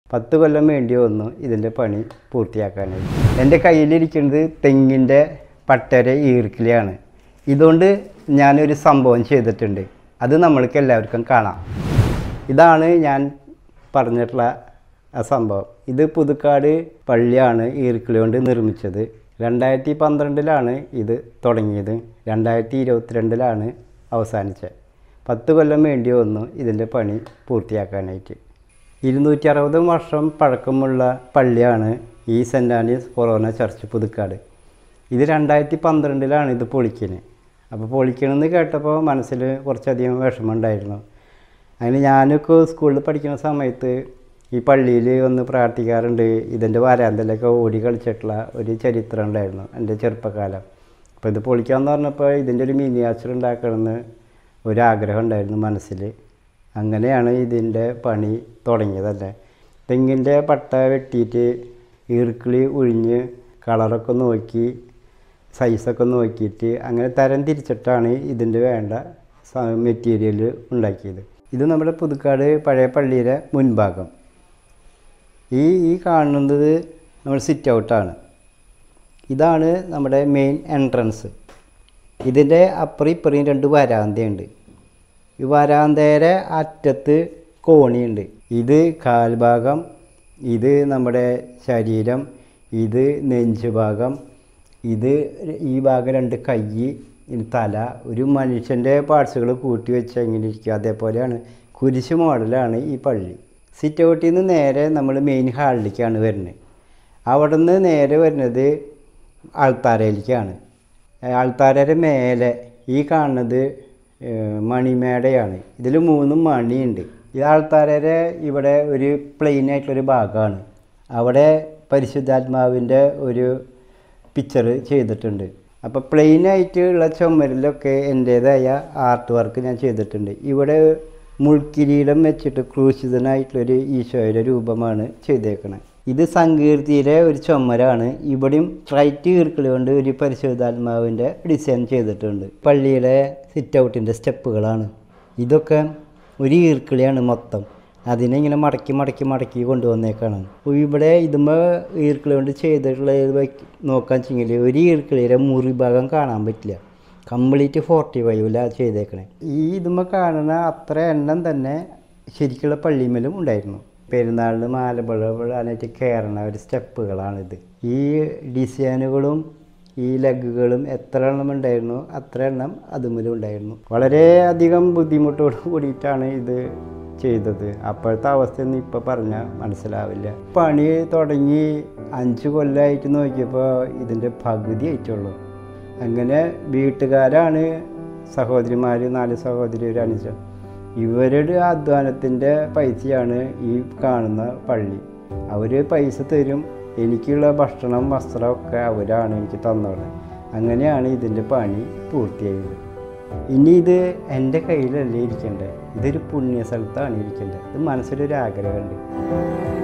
പത്ത് കൊല്ലം വേണ്ടി വന്നു ഇതിൻ്റെ പണി പൂർത്തിയാക്കാനായി എൻ്റെ കയ്യിലിരിക്കുന്നത് തെങ്ങിൻ്റെ പട്ടര ഈർക്കിലിയാണ് ഇതുകൊണ്ട് ഞാനൊരു സംഭവം ചെയ്തിട്ടുണ്ട് അത് നമ്മൾക്ക് എല്ലാവർക്കും കാണാം ഇതാണ് ഞാൻ പറഞ്ഞിട്ടുള്ള ആ സംഭവം ഇത് പുതുക്കാട് പള്ളിയാണ് ഈർക്കിളി കൊണ്ട് നിർമ്മിച്ചത് രണ്ടായിരത്തി പന്ത്രണ്ടിലാണ് ഇത് തുടങ്ങിയത് രണ്ടായിരത്തി ഇരുപത്തിരണ്ടിലാണ് അവസാനിച്ചത് പത്ത് കൊല്ലം വേണ്ടി വന്നു ഇതിൻ്റെ പണി പൂർത്തിയാക്കാനായിട്ട് ഇരുന്നൂറ്റി അറുപത് വർഷം പഴക്കമുള്ള പള്ളിയാണ് ഈ സെൻറ് ആൻഡീസ് കൊറോന ചർച്ച് പുതുക്കാട് ഇത് രണ്ടായിരത്തി പന്ത്രണ്ടിലാണ് ഇത് പൊളിക്കുന്നത് അപ്പോൾ പൊളിക്കണമെന്ന് കേട്ടപ്പോൾ മനസ്സിൽ കുറച്ചധികം വിഷമമുണ്ടായിരുന്നു അതിന് ഞാനൊക്കെ സ്കൂളിൽ പഠിക്കുന്ന സമയത്ത് ഈ പള്ളിയിൽ ഒന്ന് പ്രാർത്ഥിക്കാറുണ്ട് ഇതിൻ്റെ വരാന്തലൊക്കെ ഓടി കളിച്ചിട്ടുള്ള ഒരു ചരിത്രം ഉണ്ടായിരുന്നു എൻ്റെ ചെറുപ്പകാലം അപ്പോൾ ഇത് പൊളിക്കാമെന്ന് പറഞ്ഞപ്പോൾ ഇതിൻ്റെ ഒരു മിനിയാച്ചർ ഉണ്ടാക്കണമെന്ന് ഒരാഗ്രഹം ഉണ്ടായിരുന്നു മനസ്സിൽ അങ്ങനെയാണ് ഇതിൻ്റെ പണി തുടങ്ങിയതല്ലേ തെങ്ങിൻ്റെ പട്ട വെട്ടിയിട്ട് ഈർക്കിളി ഒഴിഞ്ഞ് കളറൊക്കെ നോക്കി സൈസൊക്കെ നോക്കിയിട്ട് അങ്ങനെ തരം തിരിച്ചിട്ടാണ് ഇതിൻ്റെ വേണ്ട മെറ്റീരിയൽ ഉണ്ടാക്കിയത് ഇത് നമ്മുടെ പുതുക്കാട് പഴയ പള്ളിയുടെ മുൻഭാഗം ഈ ഈ കാണുന്നത് നമ്മൾ സിറ്റ് ഔട്ടാണ് ഇതാണ് നമ്മുടെ മെയിൻ എൻട്രൻസ് ഇതിൻ്റെ അപ്പുറം ഇപ്പുറയും രണ്ട് വരാന്തയുണ്ട് ഈ വരാന്തയുടെ അറ്റത്ത് കോണിയുണ്ട് ഇത് കാൽഭാഗം ഇത് നമ്മുടെ ശരീരം ഇത് നെഞ്ച് ഭാഗം ഇത് ഈ ഭാഗം രണ്ട് കൈ ഇനി തല ഒരു മനുഷ്യൻ്റെ പാർട്സുകൾ കൂട്ടി വെച്ച് എങ്ങനെ ഇരിക്കുക അതേപോലെയാണ് കുരിശ് മോഡലാണ് ഈ പള്ളി സിറ്റ് ഔട്ടിൽ നിന്ന് നേരെ നമ്മൾ മെയിൻ ഹാളിലേക്കാണ് വരുന്നത് അവിടെ നിന്ന് നേരെ വരുന്നത് ആൾത്താരയിലേക്കാണ് ആൾത്താരയുടെ മേലെ ഈ കാണുന്നത് ഏഹ്, മണിമേടയാണ് ഇതിൽ മൂന്ന് മണിയുണ്ട് ഈ ആൾത്താരയുടെ ഇവിടെ ഒരു പ്ലെയിൻ ആയിട്ടുള്ളൊരു ഭാഗമാണ് അവിടെ പരിശുദ്ധാത്മാവിൻ്റെ ഒരു പിക്ചർ ചെയ്തിട്ടുണ്ട് അപ്പോൾ പ്ലെയിൻ ആയിട്ടുള്ള ചുമരിലൊക്കെ എൻ്റേതായ ആർട്ട് വർക്ക് ഞാൻ ചെയ്തിട്ടുണ്ട് ഇവിടെ മുൾക്കിരീടം വെച്ചിട്ട് ക്രൂശിതനായിട്ടുള്ളൊരു ഈശോയുടെ രൂപമാണ് ചെയ്തേക്കണത് ഇത് സങ്കീർത്തിയിലെ ഒരു ചുമരാണ് ഇവിടെയും ട്രൈറ്റ് ഈർക്കിളി കൊണ്ട് ഒരു പരിശുദ്ധാത്മാവിൻ്റെ ഡിസൈൻ ചെയ്തിട്ടുണ്ട് പള്ളിയുടെ സിറ്റ് ഔട്ടിൻ്റെ സ്റ്റെപ്പുകളാണ് ഇതൊക്കെ ഒരു ഈർക്കിളിയാണ് മൊത്തം അതിനെ ഇങ്ങനെ മടക്കി മടക്കി മടക്കി കൊണ്ടുവന്നേക്കാണ് അപ്പോൾ ഇവിടെ ഇതുമ്പോൾ ഈർക്കിളി കൊണ്ട് ചെയ്തിട്ടുള്ള നോക്കാൻ വെച്ചെങ്കിൽ ഒരു ഈർക്കിളിയുടെ മുറി ഭാഗം കാണാൻ പറ്റില്ല കംപ്ലീറ്റ് ഫോർട്ടി ഫൈവിലാണ് ചെയ്തേക്കണേ ഈ ഇതുമ്പോൾ കാണുന്ന അത്ര എണ്ണം തന്നെ ശരിക്കുള്ള പള്ളിമേലും ഉണ്ടായിരുന്നു പെരുന്നാളിന് മാലപ്പുഴ വിടാനായിട്ട് കയറണ ഒരു സ്റ്റെപ്പുകളാണിത് ഈ ഡിസൈനുകളും ഈ ലെഗുകളും എത്ര എണ്ണം ഉണ്ടായിരുന്നു അത്ര എണ്ണം അതുമൂലം ഉണ്ടായിരുന്നു വളരെയധികം ബുദ്ധിമുട്ടോട് കൂടിയിട്ടാണ് ഇത് ചെയ്തത് അപ്പോഴത്തെ അവസ്ഥയൊന്നും ഇപ്പോൾ പറഞ്ഞാൽ മനസ്സിലാവില്ല പണി തുടങ്ങി അഞ്ച് കൊല്ലമായിട്ട് നോക്കിയപ്പോൾ ഇതിൻ്റെ പകുതി ആയിട്ടുള്ളൂ അങ്ങനെ വീട്ടുകാരാണ് സഹോദരിമാർ നാല് സഹോദരി ഒരു അനുജൻ ഇവരുടെ അധ്വാനത്തിൻ്റെ പൈസയാണ് ഈ കാണുന്ന പള്ളി അവർ പൈസ തരും എനിക്കുള്ള ഭക്ഷണം വസ്ത്രമൊക്കെ അവരാണ് എനിക്ക് തന്നത് അങ്ങനെയാണ് ഇതിൻ്റെ പണി പൂർത്തിയായത് ഇനി ഇത് എൻ്റെ കയ്യിലല്ലേ ഇരിക്കേണ്ടത് ഇതൊരു പുണ്യ സ്ഥലത്താണ് ഇരിക്കേണ്ടത് ഇത് മനസ്സിലൊരു ആഗ്രഹമുണ്ട്